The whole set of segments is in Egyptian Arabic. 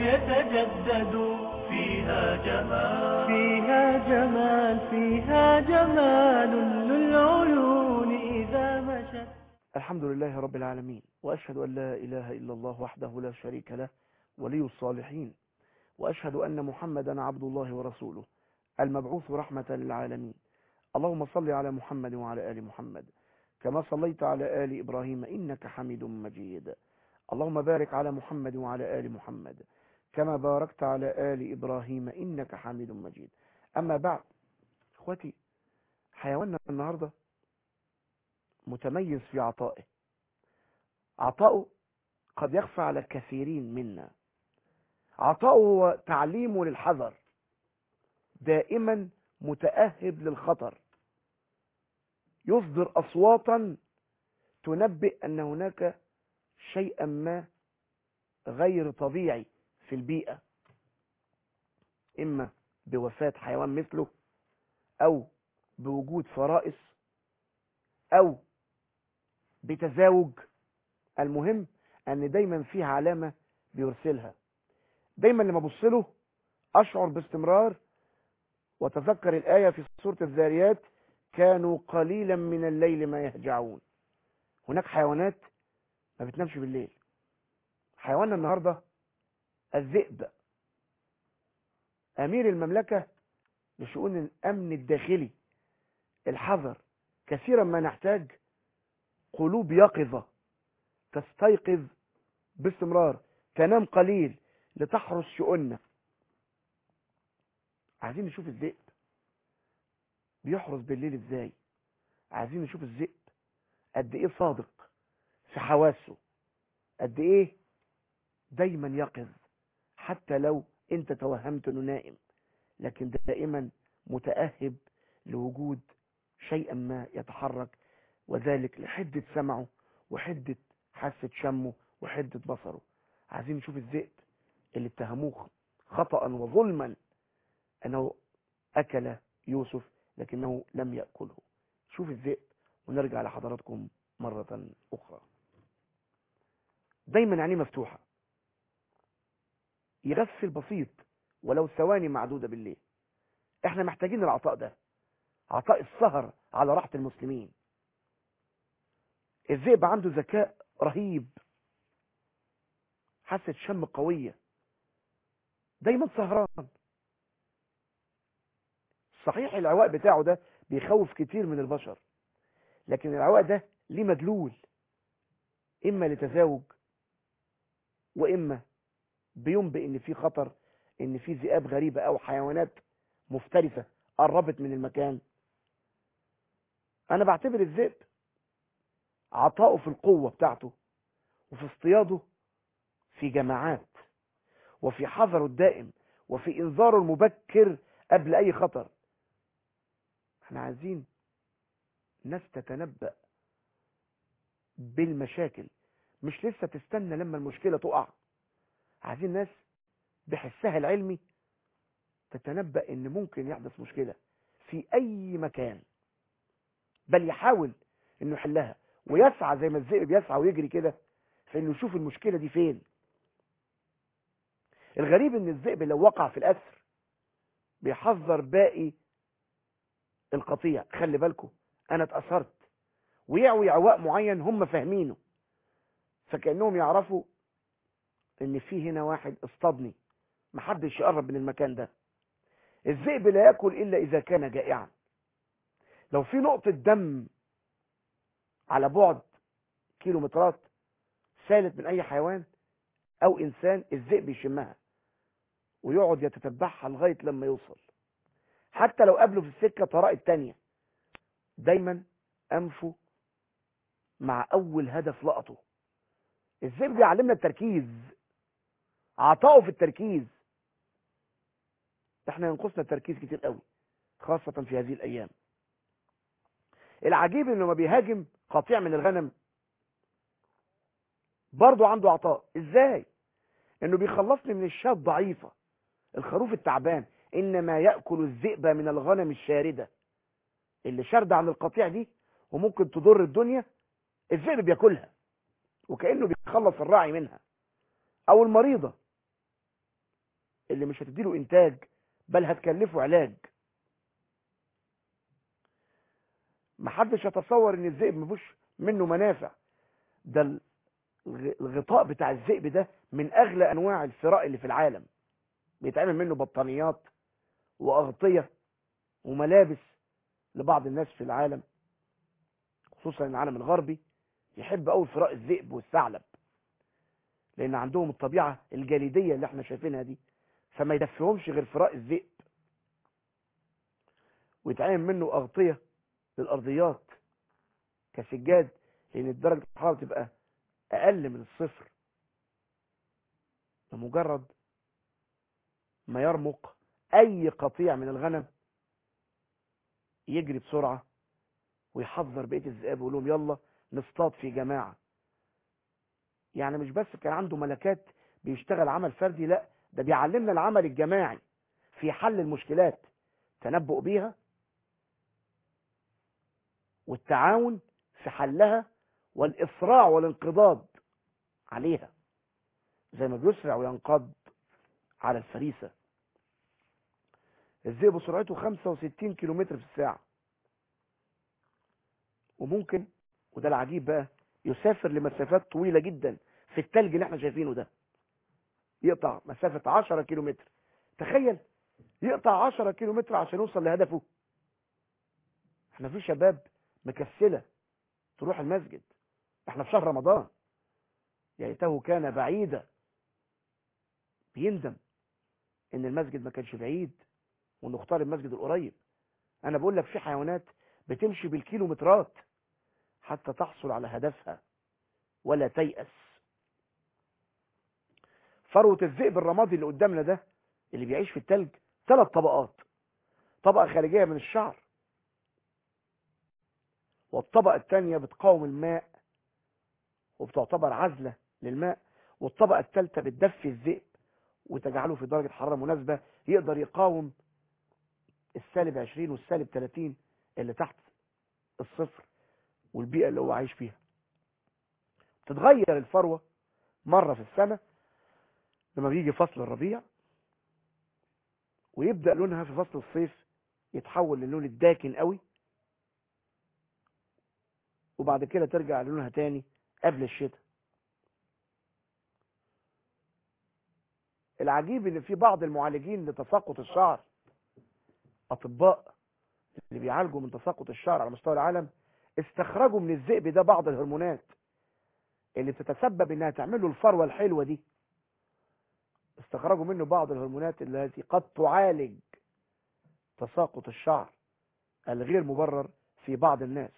يتجدد فيها جمال فيها جمال فيها جمال للعيون إذا مشت الحمد لله رب العالمين وأشهد أن لا إله إلا الله وحده لا شريك له ولي الصالحين وأشهد أن محمدا عبد الله ورسوله المبعوث رحمة للعالمين اللهم صل على محمد وعلى آل محمد كما صليت على آل إبراهيم إنك حميد مجيد اللهم بارك على محمد وعلى آل محمد كما باركت على آل إبراهيم إنك حميد مجيد أما بعد إخوتي حيواننا النهاردة متميز في عطائه عطاؤه قد يخفى على الكثيرين منا عطاؤه هو تعليمه للحذر دائما متأهب للخطر يصدر أصواتا تنبئ أن هناك شيئا ما غير طبيعي في البيئة إما بوفاة حيوان مثله أو بوجود فرائس أو بتزاوج المهم أن دايما فيها علامة بيرسلها دايما لما ابص له أشعر باستمرار وتذكر الآية في سورة الذاريات كانوا قليلا من الليل ما يهجعون هناك حيوانات ما بتنامش بالليل حيواننا النهاردة الذئب أمير المملكة لشؤون الأمن الداخلي الحذر كثيرا ما نحتاج قلوب يقظة تستيقظ باستمرار تنام قليل لتحرس شؤوننا عايزين نشوف الذئب بيحرس بالليل ازاي عايزين نشوف الذئب قد ايه صادق في حواسه قد ايه دايما يقظ حتى لو انت توهمت انه نائم لكن دائما متأهب لوجود شيئا ما يتحرك وذلك لحدة سمعه وحدة حاسة شمه وحدة بصره عايزين نشوف الذئب اللي اتهموه خطأ وظلما انه اكل يوسف لكنه لم يأكله شوف الذئب ونرجع لحضراتكم مرة اخرى دايما عينيه مفتوحة يغفل بسيط ولو ثواني معدودة بالليل احنا محتاجين العطاء ده عطاء السهر على راحة المسلمين الذئب عنده ذكاء رهيب حاسة شم قوية دايما سهران صحيح العواء بتاعه ده بيخوف كتير من البشر لكن العواء ده ليه مدلول اما لتزاوج واما بينبئ ان في خطر ان في ذئاب غريبة او حيوانات مفترسة قربت من المكان انا بعتبر الذئب عطاؤه في القوة بتاعته وفي اصطياده في جماعات وفي حذره الدائم وفي انذاره المبكر قبل اي خطر احنا عايزين ناس تتنبأ بالمشاكل مش لسه تستنى لما المشكلة تقع عايزين ناس بحسها العلمي تتنبأ ان ممكن يحدث مشكلة في اي مكان بل يحاول انه يحلها ويسعى زي ما الذئب بيسعى ويجري كده في انه يشوف المشكلة دي فين الغريب ان الذئب لو وقع في الاسر بيحذر باقي القطيع خلي بالكم انا اتأثرت ويعوي عواء معين هم فاهمينه فكأنهم يعرفوا ان في هنا واحد اصطادني محدش يقرب من المكان ده الذئب لا ياكل الا اذا كان جائعا لو في نقطة دم على بعد كيلومترات سالت من اي حيوان او انسان الذئب يشمها ويقعد يتتبعها لغاية لما يوصل حتى لو قابله في السكة طرائق تانية دايما انفه مع اول هدف لقطه الذئب بيعلمنا التركيز عطاؤه في التركيز احنا ينقصنا التركيز كتير قوي خاصة في هذه الايام العجيب انه ما بيهاجم قطيع من الغنم برضه عنده عطاء ازاي انه بيخلصني من الشاة الضعيفة الخروف التعبان انما يأكل الذئب من الغنم الشاردة اللي شاردة عن القطيع دي وممكن تضر الدنيا الذئب بياكلها وكأنه بيخلص الراعي منها او المريضة اللي مش هتديله انتاج بل هتكلفه علاج محدش يتصور ان الذئب مفيش منه منافع ده الغ- الغطاء بتاع الذئب ده من اغلى انواع الفراء اللي في العالم بيتعمل منه بطانيات واغطية وملابس لبعض الناس في العالم خصوصا العالم الغربي يحب قوي فراء الذئب والثعلب لان عندهم الطبيعة الجليدية اللي احنا شايفينها دي فما يدفيهمش غير فراء الذئب ويتعمل منه اغطية للارضيات كسجاد لان درجة الحرارة تبقى اقل من الصفر بمجرد ما يرمق اي قطيع من الغنم يجري بسرعة ويحذر بقية الذئاب ويقول لهم يلا نصطاد في جماعة يعني مش بس كان عنده ملكات بيشتغل عمل فردي لا ده بيعلمنا العمل الجماعي في حل المشكلات تنبؤ بيها والتعاون في حلها والإسراع والانقضاض عليها زي ما بيسرع وينقض على الفريسة الذئب سرعته 65 كيلومتر في الساعة وممكن وده العجيب بقى يسافر لمسافات طويلة جدا في التلج اللي احنا شايفينه ده يقطع مسافة 10 كيلومتر تخيل يقطع 10 كيلومتر عشان يوصل لهدفه احنا في شباب مكسلة تروح المسجد احنا في شهر رمضان يا كان بعيدا بيندم ان المسجد ما كانش بعيد وانه اختار المسجد القريب انا بقول لك في حيوانات بتمشي بالكيلومترات حتى تحصل على هدفها ولا تيأس فروة الذئب الرمادي اللي قدامنا ده اللي بيعيش في التلج ثلاث طبقات طبقة خارجية من الشعر والطبقة الثانية بتقاوم الماء وبتعتبر عزلة للماء والطبقة الثالثة بتدفي الذئب وتجعله في درجة حرارة مناسبة يقدر يقاوم السالب 20 والسالب 30 اللي تحت الصفر والبيئة اللي هو عايش فيها تتغير الفروة مرة في السنة لما بيجي فصل الربيع ويبدأ لونها في فصل الصيف يتحول للون الداكن قوي وبعد كده ترجع لونها تاني قبل الشتاء العجيب ان في بعض المعالجين لتساقط الشعر اطباء اللي بيعالجوا من تساقط الشعر على مستوى العالم استخرجوا من الذئب ده بعض الهرمونات اللي بتتسبب انها تعمل له الفروه الحلوه دي استخرجوا منه بعض الهرمونات التي قد تعالج تساقط الشعر الغير مبرر في بعض الناس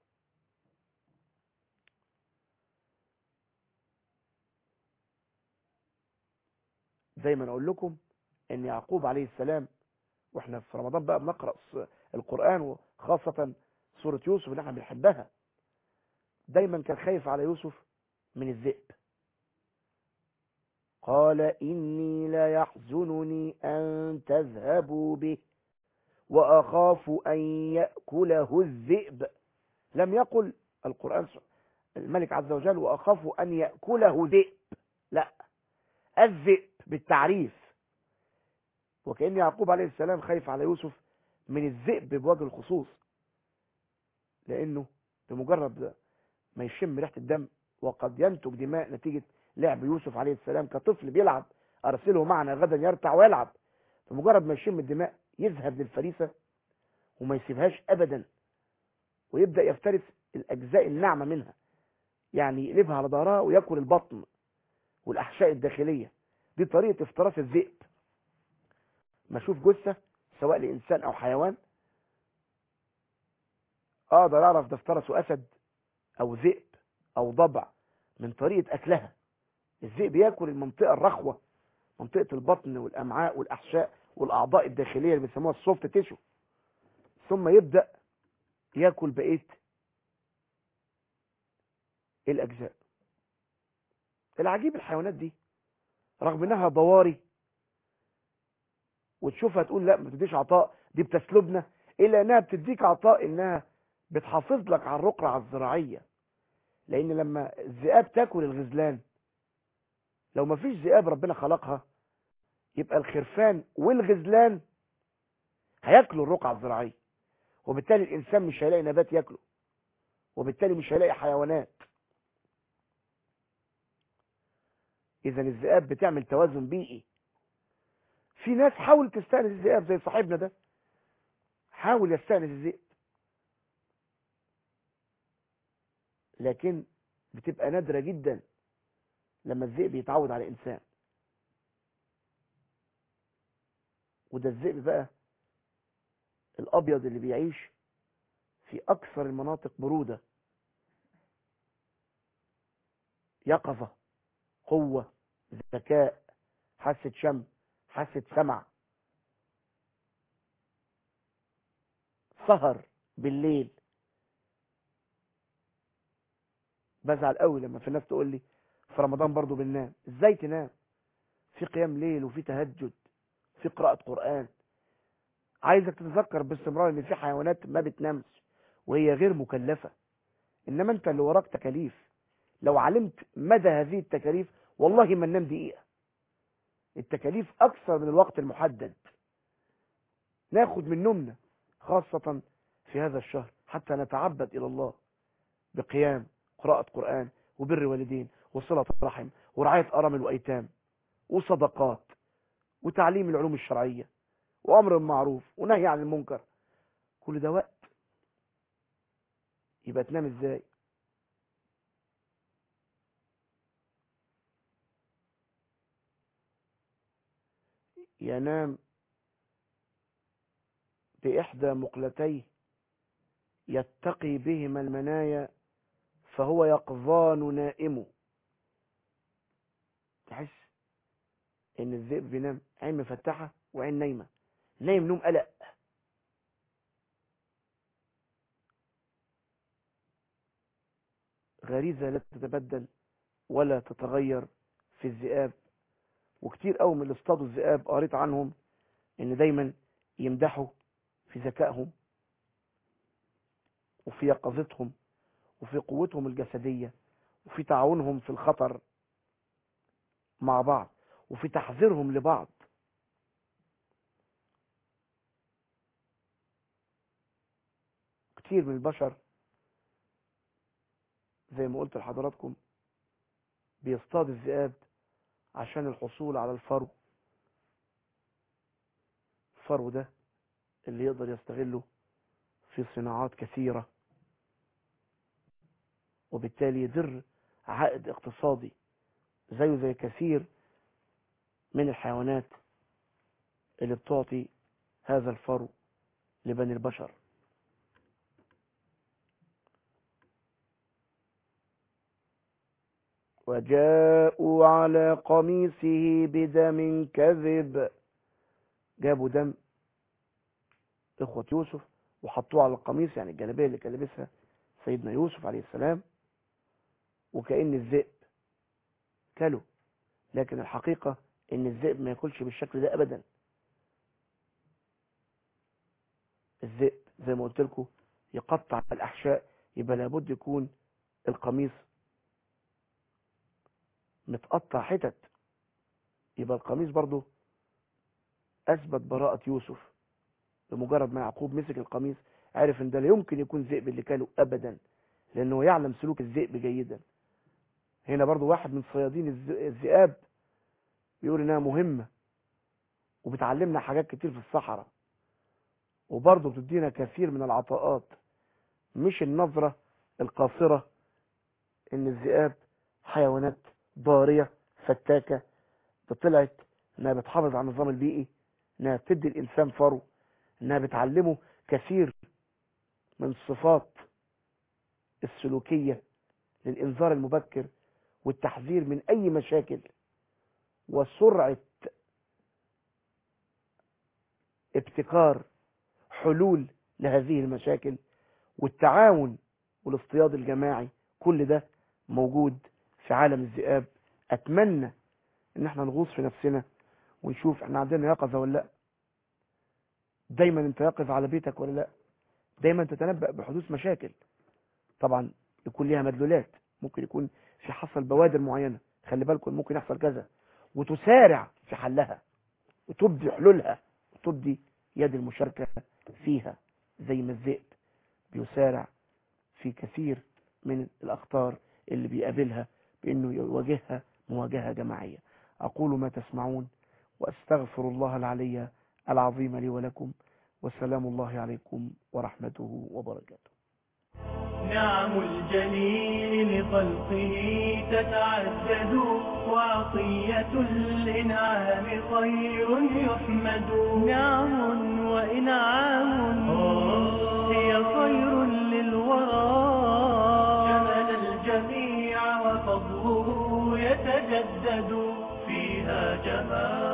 دايما اقول لكم ان يعقوب عليه السلام واحنا في رمضان بقى بنقرا القران وخاصه سوره يوسف اللي احنا بنحبها دايما كان خايف على يوسف من الذئب قال اني لا يحزنني ان تذهبوا به واخاف ان ياكله الذئب لم يقل القران الملك عز وجل واخاف ان ياكله ذئب لا الذئب بالتعريف وكأن يعقوب عليه السلام خايف على يوسف من الذئب بوجه الخصوص لأنه بمجرد ما يشم ريحة الدم وقد ينتج دماء نتيجة لعب يوسف عليه السلام كطفل بيلعب أرسله معنا غدا يرتع ويلعب بمجرد ما يشم الدماء يذهب للفريسة وما يسيبهاش أبدا ويبدأ يفترس الأجزاء الناعمة منها يعني يقلبها على ظهرها ويأكل البطن والأحشاء الداخلية دي طريقة افتراس الذئب ما اشوف جثة سواء لإنسان أو حيوان أقدر أعرف ده افترسه أسد أو ذئب أو ضبع من طريقة أكلها الذئب ياكل المنطقة الرخوة منطقة البطن والأمعاء والأحشاء والأعضاء الداخلية اللي بيسموها السوفت تيشو ثم يبدأ ياكل بقية الأجزاء العجيب الحيوانات دي رغم انها ضواري وتشوفها تقول لا ما بتديش عطاء دي بتسلبنا الا انها بتديك عطاء انها بتحافظ لك على الرقعة الزراعية لان لما الذئاب تاكل الغزلان لو ما فيش ذئاب ربنا خلقها يبقى الخرفان والغزلان هياكلوا الرقعة الزراعية وبالتالي الإنسان مش هيلاقي نبات ياكله وبالتالي مش هيلاقي حيوانات إذا الذئاب بتعمل توازن بيئي في ناس حاول تستأنس الذئاب زي صاحبنا ده حاول يستأنس الذئب لكن بتبقى نادرة جدا لما الذئب يتعود على إنسان وده الذئب بقى الأبيض اللي بيعيش في أكثر المناطق برودة يقظة قوة ذكاء حاسة شم حاسة سمع سهر بالليل بزعل قوي لما في الناس تقول لي في رمضان برضو بننام ازاي تنام في قيام ليل وفي تهجد في قراءة قرآن عايزك تتذكر باستمرار ان في حيوانات ما بتنامش وهي غير مكلفة انما انت اللي وراك تكاليف لو علمت مدى هذه التكاليف والله ما ننام دقيقة التكاليف اكثر من الوقت المحدد ناخد من نومنا خاصة في هذا الشهر حتى نتعبد الى الله بقيام قراءة قرآن وبر والدين وصلة رحم ورعاية أرامل وأيتام وصدقات وتعليم العلوم الشرعية وأمر معروف ونهي عن المنكر كل ده وقت يبقى تنام ازاي ينام بإحدى مقلتيه يتقي بهما المنايا فهو يقظان نائم تحس ان الذئب بينام عين مفتحة وعين نايمة نايم نوم قلق غريزة لا تتبدل ولا تتغير في الذئاب وكتير قوي من اللي اصطادوا الذئاب قريت عنهم ان دايما يمدحوا في ذكائهم وفي يقظتهم وفي قوتهم الجسدية وفي تعاونهم في الخطر مع بعض وفي تحذيرهم لبعض كتير من البشر زي ما قلت لحضراتكم بيصطاد الذئاب عشان الحصول على الفرو الفرو ده اللي يقدر يستغله في صناعات كثيرة وبالتالي يدر عائد اقتصادي زيه زي كثير من الحيوانات اللي بتعطي هذا الفرو لبني البشر وجاءوا على قميصه بدم كذب جابوا دم اخوة يوسف وحطوه على القميص يعني الجلابيه اللي كان لابسها سيدنا يوسف عليه السلام وكأن الذئب كله لكن الحقيقة ان الذئب ما ياكلش بالشكل ده ابدا الذئب زي ما قلت لكم يقطع الاحشاء يبقى لابد يكون القميص متقطع حتت يبقى القميص برضو اثبت براءة يوسف بمجرد ما يعقوب مسك القميص عرف ان ده لا يمكن يكون ذئب اللي كاله ابدا لانه يعلم سلوك الذئب جيدا هنا برضو واحد من صيادين الذئاب بيقول انها مهمة وبتعلمنا حاجات كتير في الصحراء وبرضو بتدينا كثير من العطاءات مش النظرة القاصرة ان الذئاب حيوانات ضارية فتاكة طلعت انها بتحافظ على النظام البيئي انها بتدي الانسان فرو انها بتعلمه كثير من الصفات السلوكية للإنذار المبكر والتحذير من أي مشاكل وسرعة ابتكار حلول لهذه المشاكل والتعاون والاصطياد الجماعي كل ده موجود في عالم الذئاب أتمنى إن احنا نغوص في نفسنا ونشوف احنا عندنا يقظة ولا لا دايما انت يقظ على بيتك ولا لا دايما تتنبأ بحدوث مشاكل طبعا يكون ليها مدلولات ممكن يكون في حصل بوادر معينة خلي بالكم ممكن يحصل كذا وتسارع في حلها وتبدي حلولها وتبدي يد المشاركة فيها زي ما الذئب بيسارع في كثير من الأخطار اللي بيقابلها بأنه يواجهها مواجهة جماعية أقول ما تسمعون وأستغفر الله العلي العظيم لي ولكم والسلام الله عليكم ورحمته وبركاته نعم الجليل لخلقه تتعدد وعطية الإنعام خير يحمد نعم وإنعام هي خير للورى شمل الجميع وفضله يتجدد فيها جمال